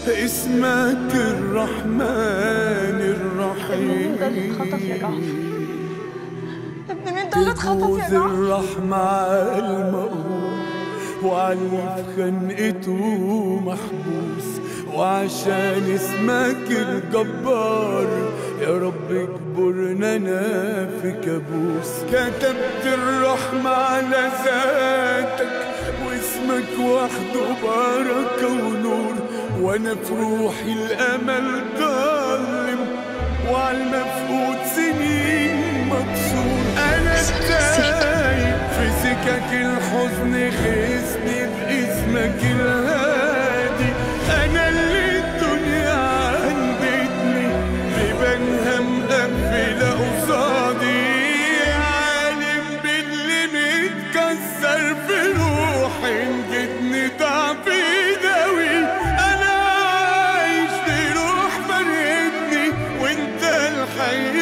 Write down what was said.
اسمك الرحمن الرحيم ده اللي اتخطف يا جعفر ابن مين ده اللي اتخطف يا تجوز جعفر الرحمة على المقهور وعلي في خنقته محبوس وعشان اسمك الجبار يا رب اجبرنا انا في كابوس كتبت الرحمة على ذاتك واسمك وحده بركة ونور وانا في روحي الامل ضلم وعلى المفقود سنين مكسور انا تايه في سكك الحزن خسني باسمك الهادي انا اللي الدنيا عندتني ببنها مقفله قصادي عالم باللي متكسر في روحي نجدني ضعفي داوي انا عايش في روح فرقتني وانت الحي